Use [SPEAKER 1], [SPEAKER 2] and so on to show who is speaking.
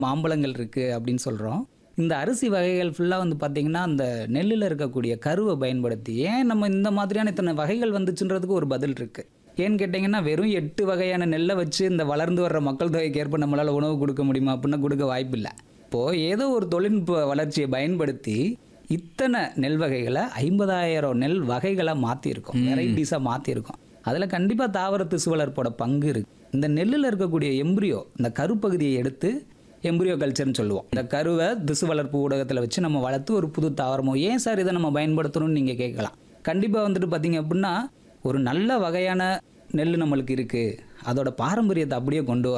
[SPEAKER 1] மாம்பழங்கள் இருக்குது அப்படின்னு சொல்கிறோம் இந்த அரிசி வகைகள் ஃபுல்லாக வந்து பார்த்திங்கன்னா அந்த நெல்லில் இருக்கக்கூடிய கருவை பயன்படுத்தி ஏன் நம்ம இந்த மாதிரியான இத்தனை வகைகள் வந்துச்சுன்றதுக்கு ஒரு பதில் இருக்குது ஏன்னு கேட்டிங்கன்னா வெறும் எட்டு வகையான நெல்லை வச்சு இந்த வளர்ந்து வர்ற மக்கள் தொகைக்கு ஏற்ப நம்மளால் உணவு கொடுக்க முடியுமா அப்படின்னா கொடுக்க வாய்ப்பில்லை இப்போது ஏதோ ஒரு தொழில்நுட்ப வளர்ச்சியை பயன்படுத்தி இத்தனை நெல் வகைகளை ஐம்பதாயிரம் நெல் வகைகளை மாற்றிருக்கோம் வெரைட்டிஸாக மாற்றிருக்கோம் அதில் கண்டிப்பாக தாவர திசு வளர்ப்போட பங்கு இருக்குது இந்த நெல்லில் இருக்கக்கூடிய எம்புரியோ இந்த கருப்பகுதியை எடுத்து எம்புரியோ கல்ச்சர்னு சொல்லுவோம் இந்த கருவை திசு வளர்ப்பு ஊடகத்தில் வச்சு நம்ம வளர்த்து ஒரு புது தாவரமோ ஏன் சார் இதை நம்ம பயன்படுத்தணும்னு நீங்கள் கேட்கலாம் கண்டிப்பாக வந்துட்டு பார்த்தீங்க அப்படின்னா ஒரு நல்ல வகையான நெல் நம்மளுக்கு இருக்குது அதோட பாரம்பரியத்தை அப்படியே கொண்டு வர